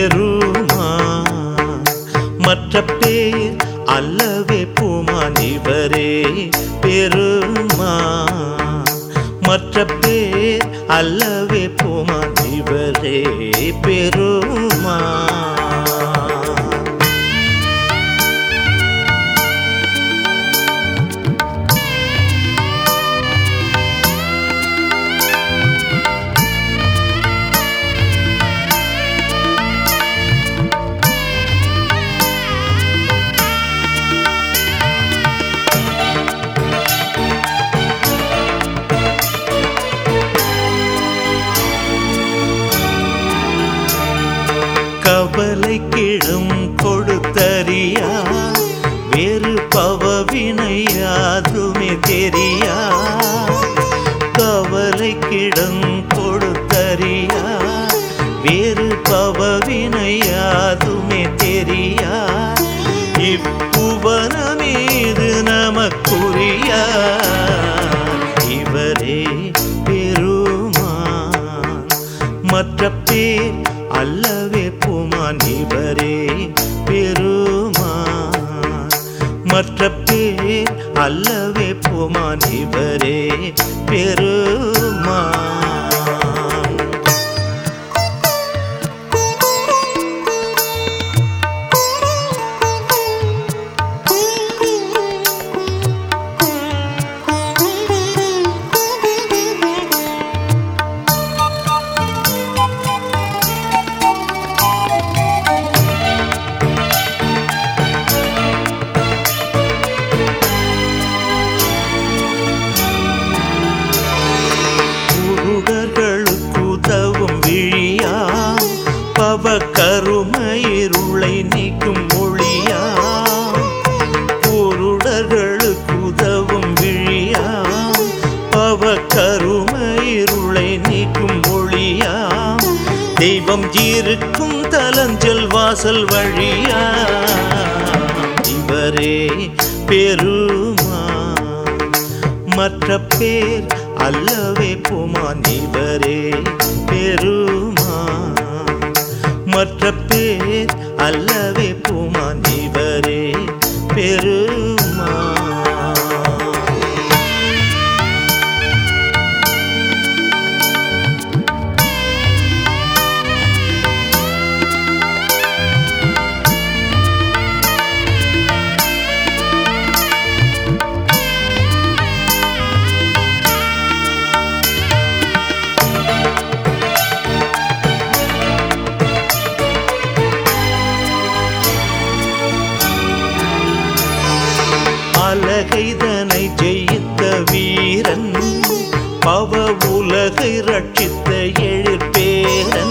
பெருமா மற்ற பேர் அல்லவே பூமான் இவரே பெருமா மற்ற பேர் அல்லவே பூமான் இவரே பெருமா கவலை கிடும் கொடுத்தறியா வேறு பவவினையாதுமே தெரியா கவலை கிடும் கொடுத்தறியா வேறு பவவினையாதுமே தெரியா இப்புவன மீது நமக்குரியா இவரே பெருமான் மற்ற பேர் அல்லவே பூமான் இவரே பெருமான் மற்ற பேர் அல்லவே பூமான் இவரே பெருமான் குருடர்களுக்கு உதவும் விழியா பவ கருமயிருளை நீக்கும் மொழியா குருடர்களுக்கு உதவும் விழியா பவ கருமயிருளை நீக்கும் மொழியா தெய்வம் இருக்கும் தலஞ்சல் வாசல் வழியா இவரே பெருமா மற்ற பேர் அல்லவே புமான் இவரே பெருமான் மற்ற பேர் அல்லவே புமான் இவரே பெருமான் அலகைதனை ஜெயித்த வீரன் பவ உலகை ரட்சித்த எழிற்பேரன்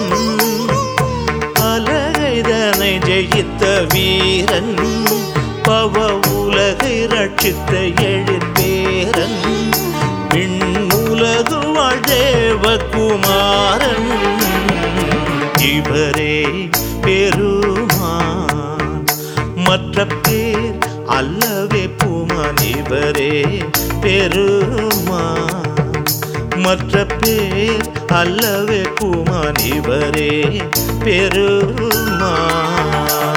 அலகைதனை ஜெயித்த வீரன் பவ உலகை ரட்சித்த எழிற்பேரன் விண்ணுலகு வாழ்தேவகுமாரன் இவரே பெருமான் மற்ற பேர் அல்லவே பூமான் இவரே பெருமான் மற்ற பேர் அல்லவே பூமான் இவரே பெருமான்